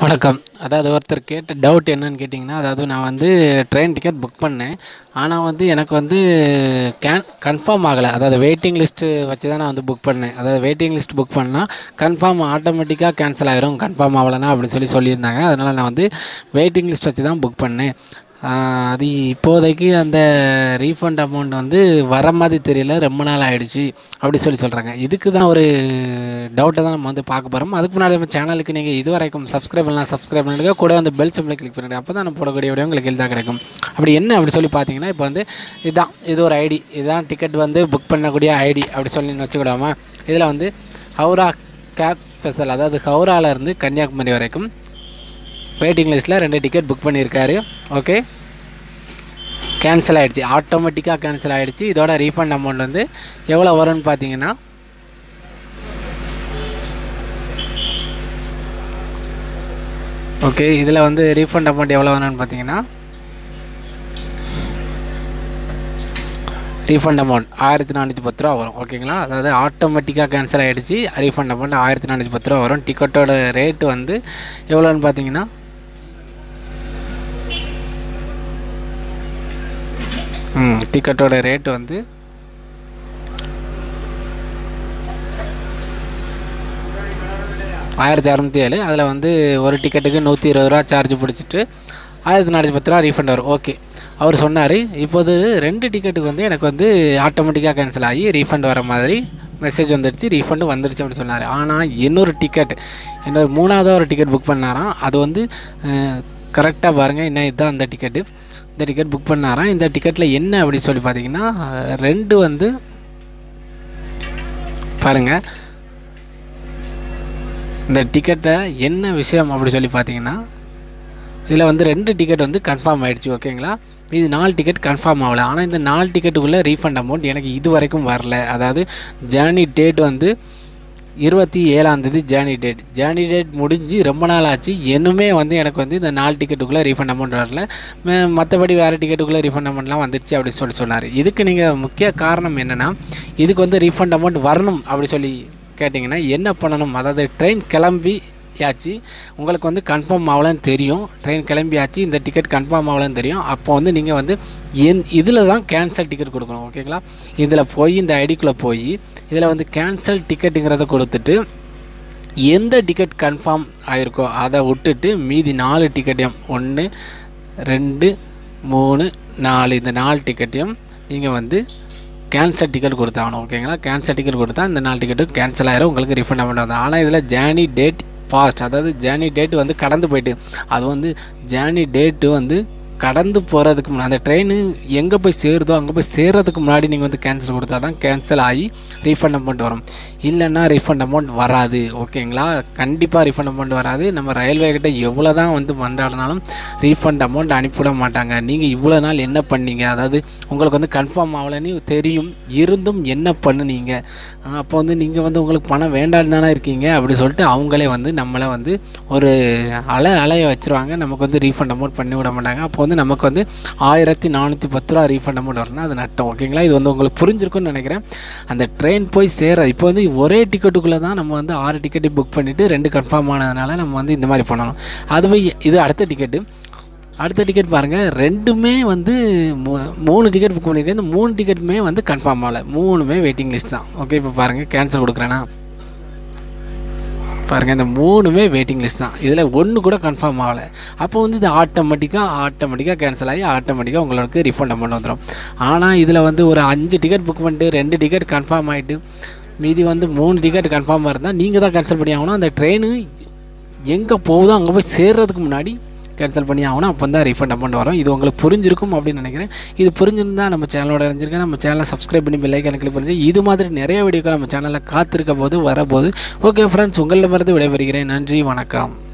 வணக்கம் அதாவது ஒருத்தர் கேட்ட டவுட் என்னன்னு கேட்டிங்கன்னா அதாவது நான் வந்து ட்ரெயின் டிக்கெட் புக் பண்ணேன் ஆனால் வந்து எனக்கு வந்து கேன் கன்ஃபார்ம் ஆகலை அதாவது வெயிட்டிங் லிஸ்ட்டு வச்சு தான் நான் வந்து புக் பண்ணேன் அதாவது வெயிட்டிங் லிஸ்ட் புக் பண்ணால் கன்ஃபார்ம் ஆட்டோமேட்டிக்காக கேன்சல் ஆயிரும் கன்ஃபார்ம் ஆகலைன்னா அப்படின்னு சொல்லி சொல்லியிருந்தாங்க அதனால் நான் வந்து வெயிட்டிங் லிஸ்ட் வச்சு தான் புக் பண்ணேன் ஆஹ் அது இப்போதைக்கு அந்த ரீஃபண்ட் அமௌண்ட் வந்து வர மாதிரி தெரியல ரொம்ப நாள் ஆயிடுச்சு அப்படி சொல்லி சொல்கிறாங்க இதுக்கு தான் ஒரு டவுட்டை தான் நம்ம வந்து பார்க்க போகிறோம் அதுக்கு முன்னாடி நம்ம சேனலுக்கு நீங்கள் இது வரைக்கும் சப்ஸ்கிரைப் பண்ணலாம் சப்ஸ்கிரைப் பண்ணிடுங்க கூட வந்து பெல் சிம்பிளை கிளிக் பண்ணிடுங்க அப்போ தான் நம்ம போடக்கூடிய வீடியோ உங்களுக்கு எளிதாக கிடைக்கும் அப்படி என்ன அப்படி சொல்லி பார்த்தீங்கன்னா இப்போ வந்து இதுதான் இது ஒரு ஐடி இதுதான் டிக்கெட் வந்து புக் பண்ணக்கூடிய ஐடி அப்படி சொல்லி வச்சுக்கிடாமா இதில் வந்து ஹவுரா கேப் ஸ்பெஷல் அதாவது ஹவுராலேருந்து கன்னியாகுமரி வரைக்கும் வெயிட்டிங் லிஸ்ட்டில் ரெண்டு டிக்கெட் புக் பண்ணியிருக்காரு ஓகே கேன்சல் ஆகிடுச்சு ஆட்டோமேட்டிக்காக கேன்சல் ஆகிடுச்சு இதோட ரீஃபண்ட் அமௌண்ட் வந்து எவ்வளோ வரும்னு பார்த்தீங்கன்னா ஓகே இதில் வந்து ரீஃபண்ட் அமௌண்ட் எவ்வளோ வரும்னு பார்த்தீங்கன்னா ரீஃபண்ட் அமௌண்ட் ஆயிரத்தி நானூற்றி பத்து ரூபா வரும் ஓகேங்களா அதாவது ஆட்டோமேட்டிக்காக கேன்சல் ஆகிடுச்சு ரீஃபண்ட் அமௌண்ட் ஆயிரத்தி நானூற்றி பத்து ரூபா வரும் டிக்கெட்டோட ரேட்டு வந்து எவ்வளோன்னு பார்த்தீங்கன்னா ம் டிக்கெட்டோட ரேட் வந்து ஆயிரத்தி அறநூற்றி ஏழு அதில் வந்து ஒரு டிக்கெட்டுக்கு நூற்றி இருபது ரூபா சார்ஜ் பிடிச்சிட்டு ஆயிரத்தி நானூற்றி பத்து ரூபா ரீஃபண்ட் வரும் ஓகே அவர் சொன்னார் இப்போது ரெண்டு டிக்கெட்டுக்கு வந்து எனக்கு வந்து ஆட்டோமேட்டிக்காக கேன்சல் ஆகி ரீஃபண்ட் வர மாதிரி மெசேஜ் வந்துடுச்சு ரீஃபண்டு வந்துடுச்சு அப்படின்னு சொன்னார் ஆனால் இன்னொரு டிக்கெட் இன்னொரு மூணாவதாக ஒரு டிக்கெட் புக் பண்ணாராம் அது வந்து கரெக்டாக பாருங்கள் என்ன இதுதான் அந்த டிக்கெட்டு இந்த டிக்கெட் புக் பண்ணாராம் இந்த டிக்கெட்டில் என்ன அப்படின்னு சொல்லி பார்த்தீங்கன்னா ரெண்டு வந்து பாருங்கள் இந்த டிக்கெட்டில் என்ன விஷயம் அப்படி சொல்லி பார்த்தீங்கன்னா இதில் வந்து ரெண்டு டிக்கெட் வந்து கன்ஃபார்ம் ஆகிடுச்சு ஓகேங்களா இது நாலு டிக்கெட் கன்ஃபார்ம் ஆகலை ஆனால் இந்த நாலு டிக்கெட்டுக்குள்ளே ரீஃபண்ட் அமௌண்ட் எனக்கு இது வரைக்கும் வரல அதாவது ஜேர்னி டேட் வந்து இருபத்தி ஏழாந்தேதி ஜேர்னி டேட் ஜேர்னி டேட் முடிஞ்சு ரொம்ப நாள் ஆச்சு இன்னுமே வந்து எனக்கு வந்து இந்த நாலு டிக்கெட்டுக்குள்ளே ரீஃபண்ட் அமௌண்ட் வரல ம- மற்றபடி வேறு டிக்கெட்டுக்குள்ளே ரீஃபண்ட் அமௌண்ட்லாம் வந்துருச்சு அப்படின்னு சொல்லி சொன்னார் இதுக்கு நீங்கள் முக்கிய காரணம் என்னென்னா இதுக்கு வந்து ரீஃபண்ட் அமௌண்ட் வரணும் அப்படி சொல்லி கேட்டிங்கன்னா என்ன பண்ணணும் அதாவது ட்ரெயின் கிளம்பி ஆச்சு உங்களுக்கு வந்து கன்ஃபார்ம் ஆகலன்னு தெரியும் ட்ரெயின் கிளம்பியாச்சு இந்த டிக்கெட் கன்ஃபார்ம் ஆகலன்னு தெரியும் அப்போ வந்து நீங்கள் வந்து என் இதில் தான் கேன்சல் டிக்கெட் கொடுக்கணும் ஓகேங்களா இதில் போய் இந்த ஐடிக்குள்ளே போய் இதில் வந்து கேன்சல் டிக்கெட்டுங்கிறத கொடுத்துட்டு எந்த டிக்கெட் கன்ஃபார்ம் ஆயிருக்கோ அதை விட்டுட்டு மீதி நாலு டிக்கெட்டையும் ஒன்று ரெண்டு மூணு நாலு இந்த நாலு டிக்கெட்டையும் நீங்கள் வந்து கேன்சல் டிக்கெட் கொடுத்தாகணும் ஓகேங்களா கேன்சல் டிக்கெட் கொடுத்தா இந்த நாலு டிக்கெட்டும் கேன்சல் ஆயிரும் உங்களுக்கு ரீஃபண்ட் அமௌண்ட் வந்து ஆனால் இதில் ஜேர்னி டேட் பாஸ்ட் அதாவது ஜேர்னி டேட் வந்து கடந்து போயிட்டு அது வந்து ஜேர்னி டேட்டு வந்து கடந்து போகிறதுக்கு முன்னாடி அந்த ட்ரெயின் எங்கே போய் சேருதோ அங்கே போய் சேர்றதுக்கு முன்னாடி நீங்கள் வந்து கேன்சல் கொடுத்தா தான் கேன்சல் ஆகி ரீஃபண்ட் அமௌண்ட் வரும் இல்லைன்னா ரீஃபண்ட் அமௌண்ட் வராது ஓகேங்களா கண்டிப்பாக ரீஃபண்ட் அமௌண்ட் வராது நம்ம ரயில்வே கிட்ட எவ்வளோ தான் வந்து மன்றாடினாலும் ரீஃபண்ட் அமௌண்ட் அனுப்பிவிட மாட்டாங்க நீங்கள் இவ்வளோ நாள் என்ன பண்ணீங்க அதாவது உங்களுக்கு வந்து கன்ஃபார்ம் ஆகலைன்னு தெரியும் இருந்தும் என்ன பண்ணுனீங்க அஹ் அப்போ வந்து நீங்கள் வந்து உங்களுக்கு பணம் வேண்டாம் தானே இருக்கீங்க அப்படி சொல்லிட்டு அவங்களே வந்து நம்மளை வந்து ஒரு அலை அலைய வச்சுருவாங்க நமக்கு வந்து ரீஃபண்ட் அமௌண்ட் பண்ணி விட மாட்டாங்க அப்போ வந்து நமக்கு வந்து ஆயிரத்தி நானூற்றி பத்து ரூபா ரீஃபண்ட் அமௌண்ட் வரணும் அது நட்டம் ஓகேங்களா இது வந்து உங்களுக்கு புரிஞ்சிருக்கும்னு நினைக்கிறேன் அந்த ட்ரெயின் போய் சேர இப்போ வந்து ஒரே டிக்கெட்டுக்குள்ளே தான் நம்ம வந்து ஆறு டிக்கெட்டு புக் பண்ணிவிட்டு ரெண்டு கன்ஃபார்ம் ஆனதுனால நம்ம வந்து இந்த மாதிரி பண்ணணும் அதுவே இது அடுத்த டிக்கெட்டு அடுத்த டிக்கெட் பாருங்கள் ரெண்டுமே வந்து மூ- மூணு டிக்கெட் புக் பண்ணியிருக்கேன் இந்த மூணு டிக்கெட்டுமே வந்து கன்ஃபார்ம் ஆகலை மூணுமே வெயிட்டிங் லிஸ்ட் தான் ஓகே இப்போ பாருங்கள் கேன்சல் கொடுக்குறேன்னா பாருங்கள் இந்த மூணுமே வெயிட்டிங் லிஸ்ட் தான் இதில் ஒன்று கூட கன்ஃபார்ம் ஆகலை அப்போ வந்து இது ஆட்டோமேட்டிக்காக ஆட்டோமேட்டிக்காக கேன்சல் ஆகி ஆட்டோமேட்டிக்காக உங்களுக்கு ரீஃபண்ட் அமௌண்ட் வந்துடும் ஆனால் இதில் வந்து ஒரு அஞ்சு டிக்கெட் புக் பண்ணிட்டு ரெண்டு டிக்கெட் கன்ஃபார்ம் ஆகிட்டு மீதி வந்து மூணு டிக்கெட் கன்ஃபார்மாக இருந்தால் நீங்கள் தான் கேன்சல் பண்ணி ஆகணும் அந்த ட்ரெயின் எங்கே போகுதோ அங்கே போய் சேர்றதுக்கு முன்னாடி கேன்சல் பண்ணி ஆகணும் அப்போ தான் ரீஃபண்ட் அமௌண்ட் வரும் இது உங்களுக்கு புரிஞ்சிருக்கும் அப்படின்னு நினைக்கிறேன் இது புரிஞ்சிருந்தா நம்ம சேனலோட இணைஞ்சிருக்கேன் நம்ம சேனலை சப்ஸ்கிரைப் பண்ணி பெல்லைக்கான கிளிக் பண்ணி இது மாதிரி நிறைய வீடியோக்கள் நம்ம சேனலில் காத்திருக்க போது வரப்போது ஓகே ஃப்ரெண்ட்ஸ் உங்களிடமிருந்து விடைபெறுகிறேன் நன்றி வணக்கம்